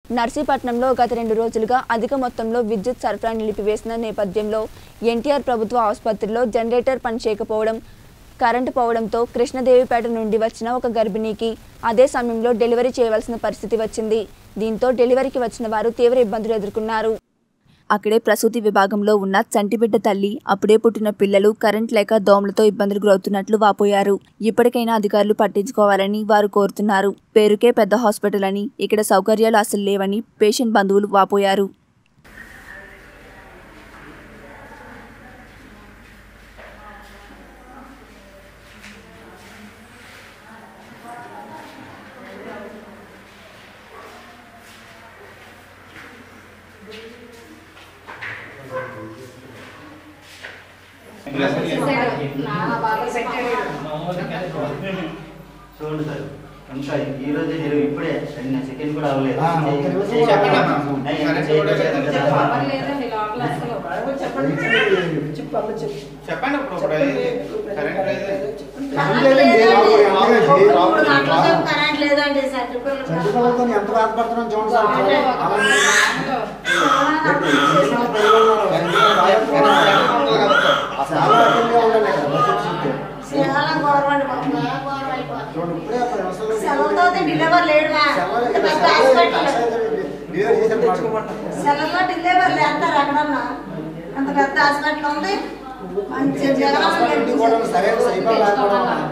నర్సీపట్నంలో గత రెండు రోజులుగా అధిక మొత్తంలో విద్యుత్ సరఫరా నిలిపివేసిన నేపథ్యంలో ఎన్టీఆర్ ప్రభుత్వ ఆసుపత్రిలో జనరేటర్ పనిచేయకపోవడం కరెంటు పోవడంతో కృష్ణదేవిపేట నుండి వచ్చిన ఒక గర్భిణీకి అదే సమయంలో డెలివరీ చేయవలసిన పరిస్థితి వచ్చింది దీంతో డెలివరీకి వచ్చిన వారు తీవ్ర ఇబ్బందులు ఎదుర్కొన్నారు అక్కడే ప్రసూతి విభాగంలో ఉన్న చంటిబిడ్డ తల్లి అప్పుడే పుట్టిన పిల్లలు కరెంట్ లేక దోమలతో ఇబ్బందులు గురవుతున్నట్లు వాపోయారు ఇప్పటికైనా అధికారులు పట్టించుకోవాలని వారు కోరుతున్నారు పేరుకే పెద్ద హాస్పిటల్ అని ఇక్కడ సౌకర్యాలు అసలు లేవని పేషెంట్ బంధువులు వాపోయారు చూడండి సార్ ఇంకా ఈ రోజు నేను ఇప్పుడే చిన్న సెకండ్ కూడా అవ్వలేదు ఆ, ఒక్క నిమిషం చెప్పండి చెప్పండి. అమ్మా. కరెంట్ లేదు. చెప్పండి ఇప్పుడు ఇప్పుడు అది కరెంట్ లేదు కరెంట్ లేదండి సర్టిఫికెట్ చంద్రబాబుతో ఎంత బాధపడుతున్నాం చూడండి సార్ అలాంటి చేసిన ప్రజలు ఉన్నారు. ఎంత బాధపడుతున్నారు. చాలా రకంగా ఉండండి ఇక్కడ బడ్జెట్ చూస్తే. చాలా గౌరవండి బాబు గౌరవం అయిపోతుంది చూడండి ఇప్పుడే అప్పుడు అసలు సెలవులతో డెలివర్ లేడువా సెలవులు ఇంత ఇక్కడ పెద్ద సెలవులు హాస్పిటల్ డెలివరీ చేశారు మాట. సెలవులో డెలివర్ లేస్తారు ఎక్కడన్నా అంత పెద్ద హాస్పిటల్ ఉంది మంచి హాస్పిటల్ కూడా సరైన సైబర్ లేకపోవడం వల్ల.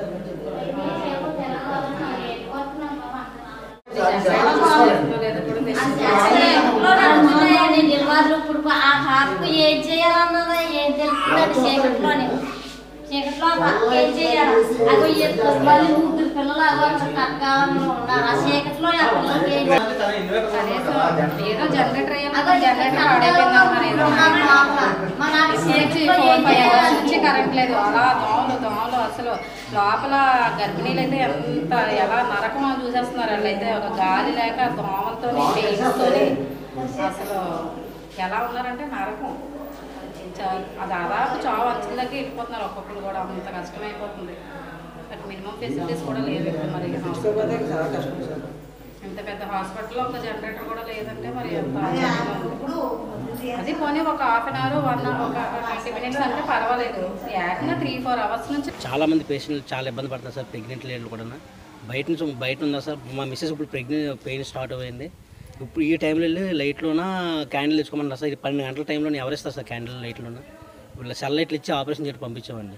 డెలివర్లు ఇప్పుడు ఆ పాపకు ఏం చేయాలన్నది ఏం తెలుస్తుందండి చీకట్లోని చీకట్లో ఆ పాపకు ఏం చేయాలి అగో ఇద్దరు మళ్ళీ ముగ్గురు పిల్లలు అగో కక్క ఉన్నారు ఆ చీకట్లో ఆ పిల్లలకి ఏం ఏదో జనరేటర్ అయ్యా అగో జనరేటర్ పాడైపోయింది అన్నారు ఏదో మన సిహెచ్ చీకట్లో ఏం ఫోర్ ఫైవ్ అవర్స్ చేయాలి నుంచి కరెంట్ లేదు అలా దోమలు దోమలు అసలు లోపల గర్భిణీలు అయితే ఎంత ఎలా నరకమో చూసేస్తున్నారు వాళ్ళైతే ఒక గాలి లేక దోమలతో పెయిన్స్తో అసలు ఎలా ఉన్నారంటే నరకం చా- ఆ దాదాపు చావు అంచులకి వెళ్ళిపోతున్నారు ఒక్కొక్కరు కూడా అంత కష్టమైపోతుంది బట్ మినిమం ఫెసిలిటీస్ కూడా లేవు ఇక్కడ మరి hospital. ఇంత పెద్ద హాస్పిటల్లో ఒక జనరేటర్ కూడా లేదంటే మరి ఎంత ఆశ్చర్యంగా ఉంది. ఇప్పుడు అది పోనీ ఒక హాఫ్ అన్ అవర్ వన్ ఒక ట్వంటీ మినిట్స్ అంటే పర్వాలేదు ఏకంగా త్రీ ఫోర్ అవర్స్ నుంచి చాలా మంది పేషెంట్లు చాలా ఇబ్బంది పడుతున్నారు సార్ ప్రెగ్నెంట్ లేడీలు కూడా బయట నుంచి బయట ఉందా సార్ మా మిస్సెస్ ఇప్పుడు ప్రెగ్నెంట్ పెయిన్ స్టార్ట్ అయింది ఇప్పుడు ఈ టైంలో వెళ్ళి లైట్లోన క్యాండిల్ ఇచ్చుకోమన్నారు సార్ ఇది పన్నెండు గంటల టైంలో ఎవరు ఇస్తారు సార్ క్యాండిల్ లైట్లోన ఇప్పుడు సెల్ లైట్లు ఇచ్చి ఆపరేషన్ చేసి పంపించామండి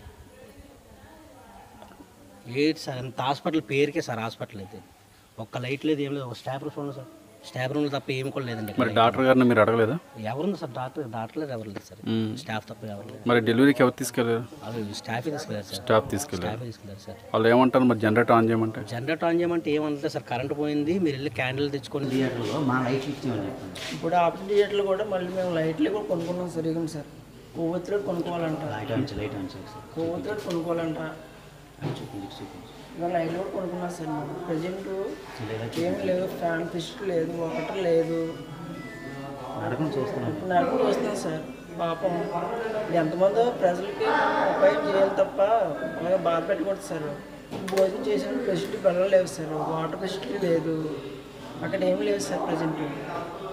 ఏంటి సార్ అంత హాస్పిటల్ పేరుకే సార్ హాస్పిటల్ అయితే ఒక్క లైట్ లేదు ఏం లేదు ఒక స్టాఫ్ రూమ్ ఉంది సార్ స్టాఫ్ రూమ్ తప్ప ఏమి కూడా లేదండి మరి డాక్టర్ గారిని మీరు అడగలేదా ఎవరుంది సార్ డాక్టర్ డాక్టర్ లేదు ఎవరు లేదు సార్ మ్మ్. స్టాఫ్ తప్ప ఎవరు లేదు మరి డెలివరీకి ఎవరు తీసుకెళ్ళారు అవి స్టాఫే తీసుకెళ్ళారు సార్ స్టాఫ్ తీసుకెళ్ళారు స్టాఫే తీసుకెళ్ళారు సార్ వాళ్ళు ఏమంటారు మరి జనరేటర్ ఆన్ చేయమంటే జనరేటర్ ఆన్ చేయమంటే ఏమంటే సార్ కరెంట్ పోయింది మీరు వెళ్ళి క్యాండిల్ తెచ్చుకొని థియేటర్లో మా లైట్లు ఇచ్చామని చెప్పండి ఇప్పుడు ఆపరేట్ థియేటర్లు కూడా మళ్ళీ మేము లైట్లు కూడా కొనుక్కున్నాం సార్ ఇగం సార్ కొవ్వొత్తులు కొనుక్కోవాలంట లైట్ ఆన్ చేయి, లైట్ ఆన్ చేయి సార్ కొవ్వొత్తులు కొనుక్కోవాలంట అది చూపించి చూపించి ఇంకా లైట్లు కూడా కొనుక్కున్నాం సార్ మేము ప్రజెంట్ ఏం లేదు ఫ్యాన్ ఫిస్ట్ లేదు వాటర్ లేదు నరకం చూస్తున్నాం ఇప్పుడు నరకం వస్తున్నాం సార్ పాపం ఎంతమందో ప్రజలకి ఉపాయం చేయాలి తప్ప అలాగే బాధ పెట్టకూడదు సార్ భోజనం చేసిన ఫెసిలిటీ బెల్లం లేవు సార్ వాటర్ ఫెసిలిటీ లేదు అక్కడ ఏం లేదు సార్ ప్రజెంట్